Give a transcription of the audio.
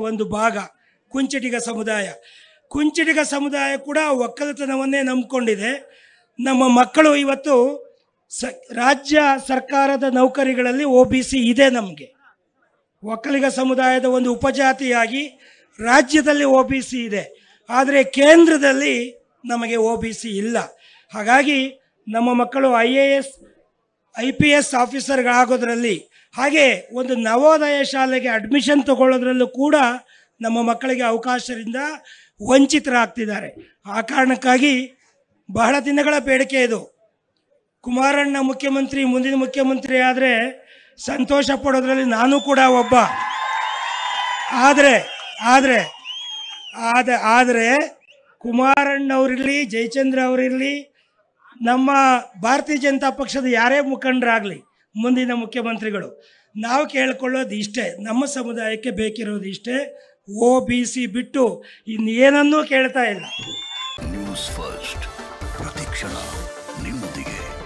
ಒಂದು ಭಾಗ ಕುಂಚಿಟಿಗ ಸಮುದಾಯ ಕುಂಚಿಟಿಗ ಸಮುದಾಯ ಕೂಡ ಒಕ್ಕಲತನವನ್ನೇ ನಂಬಿಕೊಂಡಿದೆ ನಮ್ಮ ಮಕ್ಕಳು ಇವತ್ತು ಸ ರಾಜ್ಯ ಸರ್ಕಾರದ ನೌಕರಿಗಳಲ್ಲಿ ಒ ಬಿ ಸಿ ಇದೆ ನಮಗೆ ಒಕ್ಕಲಿಗ ಸಮುದಾಯದ ಒಂದು ಉಪಜಾತಿಯಾಗಿ ರಾಜ್ಯದಲ್ಲಿ ಒ ಬಿ ಸಿ ಇದೆ ಆದರೆ ಕೇಂದ್ರದಲ್ಲಿ ನಮಗೆ ಒ ಬಿ ಸಿ ಇಲ್ಲ ಹಾಗಾಗಿ ನಮ್ಮ ಮಕ್ಕಳು I A S I P S ಆಫೀಸರ್ಗಳಾಗೋದ್ರಲ್ಲಿ ಹಾಗೆ ಒಂದು ನವೋದಯ ಶಾಲೆಗೆ ಅಡ್ಮಿಷನ್ ತಗೊಳ್ಳೋದ್ರಲ್ಲೂ ಕೂಡ ನಮ್ಮ ಮಕ್ಕಳಿಗೆ ಅವಕಾಶದಿಂದ ವಂಚಿತರಾಗ್ತಿದ್ದಾರೆ ಆ ಕಾರಣಕ್ಕಾಗಿ ಬಹಳ ದಿನಗಳ ಬೇಡಿಕೆ ಇದು ಕುಮಾರಣ್ಣ ಮುಖ್ಯಮಂತ್ರಿ ಮುಂದಿನ ಮುಖ್ಯಮಂತ್ರಿ ಆದರೆ ಸಂತೋಷ ಪಡೋದ್ರಲ್ಲಿ ನಾನು ಕೂಡ ಒಬ್ಬ ಆದರೆ ಆದರೆ ಆದ ಆದರೆ ಕುಮಾರಣ್ಣವರಿರಲಿ ಜಯಚಂದ್ರ ಅವರಿರಲಿ ನಮ್ಮ ಭಾರತೀಯ ಜನತಾ ಪಕ್ಷದ ಯಾರೇ ಮುಖಂಡರಾಗಲಿ ಮುಂದಿನ ಮುಖ್ಯಮಂತ್ರಿಗಳು ನಾವು ಕೇಳ್ಕೊಳ್ಳೋದು ಇಷ್ಟೇ ನಮ್ಮ ಸಮುದಾಯಕ್ಕೆ ಬೇಕಿರೋದು ಇಷ್ಟೇ ಒ ಬಿ ಸಿ ಬಿಟ್ಟು ಇನ್ನೇನನ್ನೂ ಕೇಳ್ತಾ ಇಲ್ಲ ನ್ಯೂಸ್ ಫಸ್ಟ್ ಪ್ರತಿಕ್ಷಣ ನಿಮ್ಮೊಂದಿಗೆ